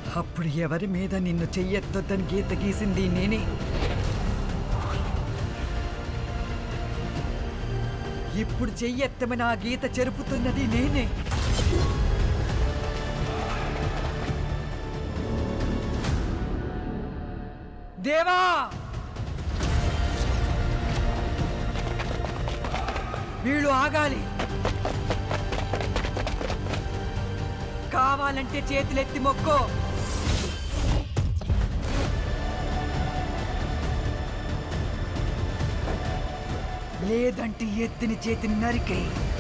అప్పుడు ఎవరి మీద నిన్ను చెయ్యెత్తొద్దని గీత గీసింది నేనే ఇప్పుడు చెయ్యెత్తమని ఆ గీత చెరుపుతున్నది నేనే దేవా వీళ్ళు ఆగాలి కావాలంటే చేతులెత్తి మొక్కో లేదంటే ఎత్తిని చేతిని నరికేయి